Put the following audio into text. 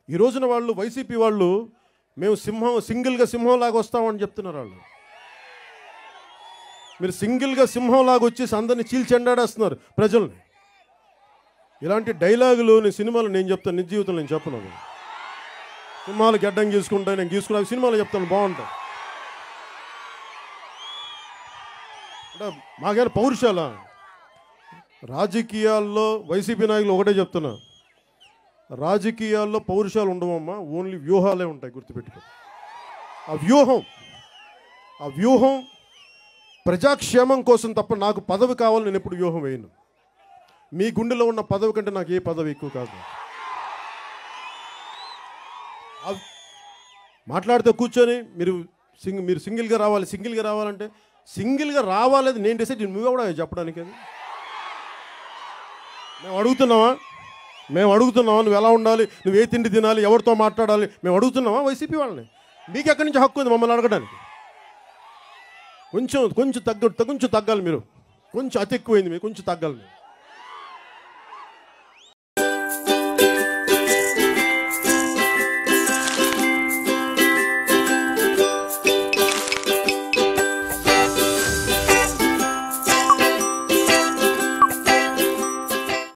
ఈ రోజున వాళ్ళు వైసీపీ వాళ్ళు మేము సింహం సింగిల్గా సింహంలాగా వస్తామని చెప్తున్నారు వాళ్ళు మీరు సింగిల్గా సింహంలాగా వచ్చేసి అందరిని చీల్చెండాడేస్తున్నారు ప్రజల్ని ఇలాంటి డైలాగులు నేను సినిమాలు నేను చెప్తాను నిజ జీవితంలో నేను చెప్పను అవి. సినిమాలు గడ్డం గీసుకుంటాయి నేను గీసుకున్నా అవి సినిమాలు చెప్తాను బాగుంటాయి అంటే మాకేమైనా పౌరుషాల రాజకీయాల్లో వైసీపీ నాయకులు ఒకటే చెప్తున్నా రాజకీయాల్లో పౌరుషాలు ఉండవమ్మా ఓన్లీ వ్యూహాలే ఉంటాయి గుర్తుపెట్టుకో ఆ వ్యూహం ఆ వ్యూహం ప్రజాక్షేమం కోసం తప్ప నాకు పదవి కావాలి నేను ఎప్పుడు వ్యూహం వేయను మీ గుండెలో ఉన్న పదవి కంటే నాకు ఏ పదవి ఎక్కువ కాదు ఆ- మాట్లాడితే కూర్చొని మీరు సింగ్ మీరు సింగిల్గా రావాలి సింగిల్గా రావాలంటే సింగిల్గా రావాలేదు నేను డిసైడ్ నువ్వే కూడా చెప్పడానికి అది మేము అడుగుతున్నావా మేము అడుగుతున్నావా నువ్వు ఎలా ఉండాలి నువ్వు ఏ తిండి తినాలి ఎవరితో మాట్లాడాలి మేము అడుగుతున్నావా వైసీపీ వాళ్ళని మీకు ఎక్కడి నుంచి హక్కు ఉంది మమ్మల్ని అడగడానికి కొంచెం కొంచెం తగ్గ కొంచెం తగ్గాలి మీరు కొంచెం అతి ఎక్కువైంది మీరు కొంచెం తగ్గాలి మీరు